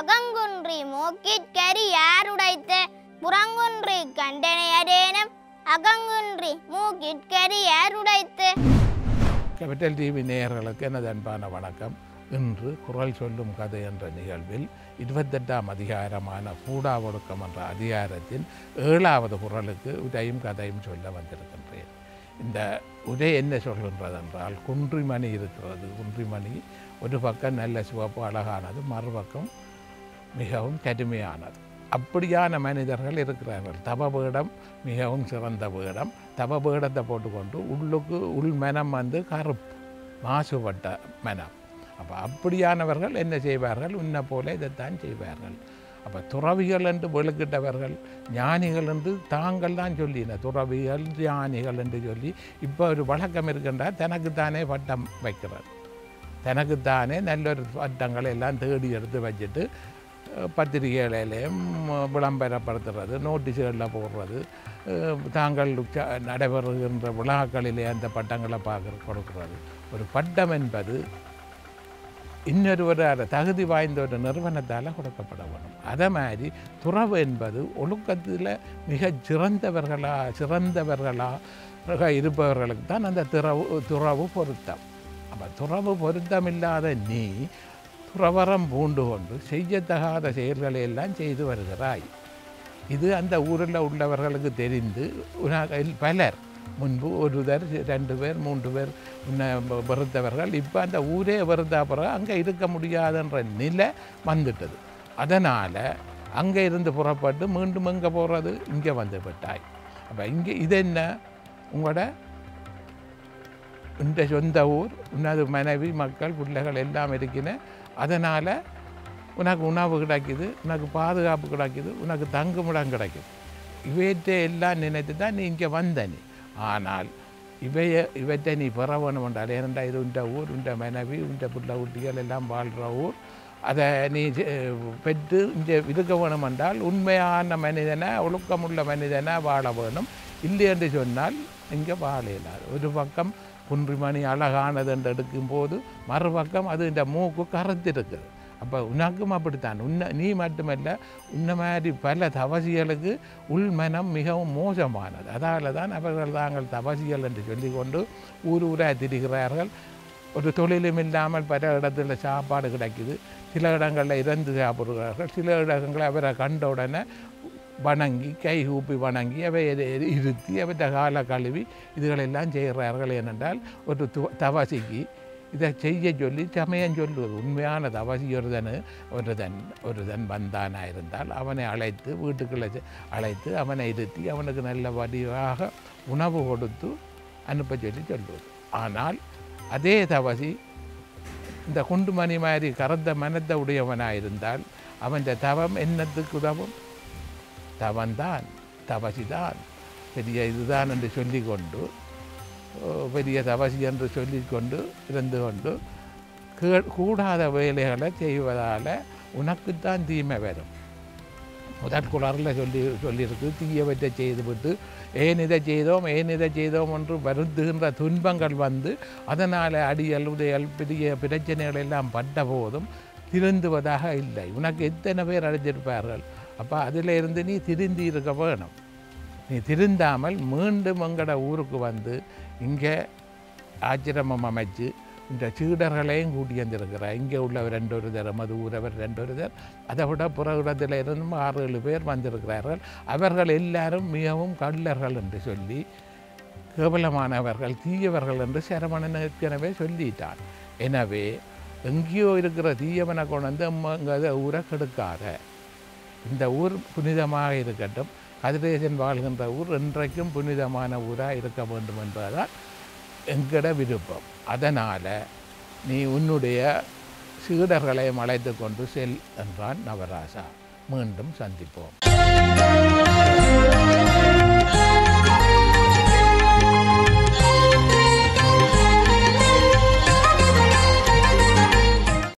அகங்குன்றி மூக்கிற்கரி யாருடைத்த புறங்குன்றி கண்டனை அடேனம் அகங்குன்றி மூக்கிற்கரி யாருடைத்து capital TV நேயர்களுக்கு எனது அன்பான வணக்கம் இன்று குரல் சொல்லும் கதை என்ற நிகழ்வில் இருபத்தெட்டாம் அதிகாரமான கூடா ஒடுக்கம் என்ற அதிகாரத்தின் ஏழாவது குரலுக்கு உரையும் கதையும் சொல்ல வந்திருக்கின்றேன் இந்த உரை என்ன சொல்கின்றது என்றால் குன்றிமணி இருக்கிறது குன்றிமணி ஒரு பக்கம் நல்ல சிவப்பு அழகானது மறுபக்கம் மிகவும் கடுமையானது அப்படியான மனிதர்கள் இருக்கிறார்கள் தபபீடம் மிகவும் சிறந்த பீடம் தபபீடத்தை போட்டுக்கொண்டு உள்ளுக்கு உள் மனம் வந்து கருப்பு மாசுபட்ட மனம் அப்போ அப்படியானவர்கள் என்ன செய்வார்கள் உன்னை போல இதைத்தான் செய்வார்கள் அப்போ துறவிகள் என்று வெளுக்கிட்டவர்கள் ஞானிகள் என்று தாங்கள் தான் சொல்லின துறவிகள் ஞானிகள் என்று சொல்லி இப்போ ஒரு வழக்கம் இருக்கின்றால் தனக்குத்தானே பட்டம் வைக்கிறது தனக்குத்தானே நல்லொரு பட்டங்களை எல்லாம் தேடி எடுத்து வச்சுட்டு அஹ், பத்திரிகைகளிலையும் விளம்பரப்படுத்துறது நோட்டீஸுகளில் போடுறது அஹ், தாங்கள் ச- நடைபெறுகின்ற விழாக்களிலே அந்த பட்டங்களை பார்க்க கொடுக்கிறது ஒரு பட்டம் என்பது இன்னொருவர் தகுதி வாய்ந்த ஒரு நிறுவனத்தால் கொடுக்கப்பட வேண்டும் அதே மாதிரி துறவு என்பது ஒழுக்கத்தில் மிக சிறந்தவர்களா சிறந்தவர்களா இருப்பவர்களுக்கு தான் அந்த துறவு துறவு பொருத்தம் அப்போ துறவு பொருத்தம் இல்லாத நீ துறவரம் பூண்டு கொண்டு செய்யத்தகாத செயல்களை எல்லாம் செய்து வருகிறாய் இது அந்த ஊரில் உள்ளவர்களுக்கு தெரிந்து உனக்கு பலர் முன்பு ஒருவர் ரெண்டு பேர் மூன்று பேர் உன்னை வெ- வெறுத்தவர்கள் இப்போ அந்த ஊரே வெறுத்தா பிறகு அங்கே இருக்க முடியாதுன்ற நிலை வந்துட்டது அதனால் அங்கே இருந்து புறப்பட்டு மீண்டும் எங்கே போகிறது இங்கே வந்து விட்டாய் அப்போ இங்கே இது என்ன உங்களோட இந்த சொந்த ஊர் உனது மனைவி மக்கள் பிள்ளைகள் எல்லாம் இருக்கின அதனால் உனக்கு உணவு கிடைக்குது உனக்கு பாதுகாப்பு கிடைக்குது உனக்கு தங்குமிடம் கிடைக்குது இவற்றை எல்லாம் நினைத்து தான் நீ இங்கே வந்த நீ ஆனால் இவைய இவற்றை நீ பெற வேணும் என்றால் ஏனென்றால் இது உண்ட ஊர் உண்ட மனைவி உண்ட பிள்ளை குட்டிகள் எல்லாம் வாழ்கிற ஊர் அதை நீ செ- பெற்று இங்கே இருக்க வேணும் என்றால் உண்மையான மனிதனை ஒழுக்கமுள்ள மனிதனை வாழ வேணும் இல்லை என்று சொன்னால் இங்கே வாழ இயலாது ஒரு பக்கம் குன்றிமணி அழகானது என்று எடுக்கும்போது மறுபக்கம் அது இந்த மூக்கு கருத்திருக்குது அப்போ உனக்கும் அப்படித்தான் உன்னை நீ மட்டுமல்ல உன்ன மாதிரி பல தவசிகளுக்கு உள்மனம் மிகவும் மோசமானது அதால் தான் அவர்கள் தாங்கள் தவசிகள் என்று சொல்லிக்கொண்டு ஊர் ஊராக திரிகிறார்கள் ஒரு தொழிலும் இல்லாமல் பல இடத்துல சாப்பாடு கிடைக்குது சில இடங்களில் இறந்து சாப்பிடுகிறார்கள் சில இடங்களில் அவரை கண்ட உடனே வணங்கி கை கூப்பி வணங்கி அவை இரு- இருத்தி அவற்றை காலை கழுவி இதுகளெல்லாம் செய்கிறார்கள் ஏனென்றால் ஒரு து தவசிக்கு இதை செய்ய சொல்லி சமயம் சொல்லுவது உண்மையான தவசி ஒருதன் ஒருதன் ஒருதன் வந்தானா இருந்தால் அவனை அழைத்து வீட்டுக்குள்ளே செ- அழைத்து அவனை இருத்தி அவனுக்கு நல்ல வடிவாக உணவு கொடுத்து அனுப்ப சொல்லி சொல்லுவது ஆனால் அதே தவசி இந்த குண்டுமணி மாதிரி கறந்த மனத்தை உடையவனாக இருந்தால் அவன் தவம் என்னத்துக்கு உதவும் தவன்தான் தவசிதான் பெரிய இதுதான் என்று சொல்லிக்கொண்டு ஓ, பெரிய தவசி என்று சொல்லிக்கொண்டு இருந்து கொண்டு கே- கூடாத வேலைகளை செய்வதால் உனக்குத்தான் தீமை வரும் முதற் குளரில் சொல்லி சொல்லியிருக்கு தீயவற்றை செய்துவிட்டு ஏன் இதை செய்தோம் ஏன் இதை செய்தோம் என்று வருந்துகின்ற துன்பங்கள் வந்து அதனால் அடியல் உதையல் பெரிய பிரச்சனைகள் எல்லாம் பட்ட போதும் திருந்துவதாக இல்லை உனக்கு எத்தனை பேர் அடைஞ்சிருப்பார்கள் அப்போ அதில் இருந்து நீ திருந்தி இருக்க வேணும் நீ திருந்தாமல் மீண்டும் எங்கட ஊருக்கு வந்து இங்கே ஆச்சிரமம் அமைச்சு இந்த சீடர்களையும் கூட்டி வந்திருக்கிறார் இங்கே உள்ளவர் ரெண்டு ஒரு தர் மது ஊரவர் ரெண்டு ஒரு தர் அதை விட புற இடத்துல இருந்தும் ஆறு ஏழு பேர் வந்திருக்கிறார்கள் அவர்கள் எல்லாரும் மிகவும் கள்ளர்கள் என்று சொல்லி கேவலமானவர்கள் தீயவர்கள் என்று சரவணன் ஏற்கனவே சொல்லிட்டான் எனவே எங்கேயோ இருக்கிற தீயவனை கொண்டு வந்து அங்கே ஊரை கெடுக்காத இந்த ஊர் புனிதமாக இருக்கட்டும் கதிரேசன் வாழ்கின்ற ஊர் என்றைக்கும் புனிதமான ஊராக இருக்க வேண்டும் என்பதுதான் எங்கட விருப்பம் அதனால் நீ உன்னுடைய சீடர்களை அழைத்து கொண்டு செல் என்றான் நவராசா மீண்டும் சந்திப்போம்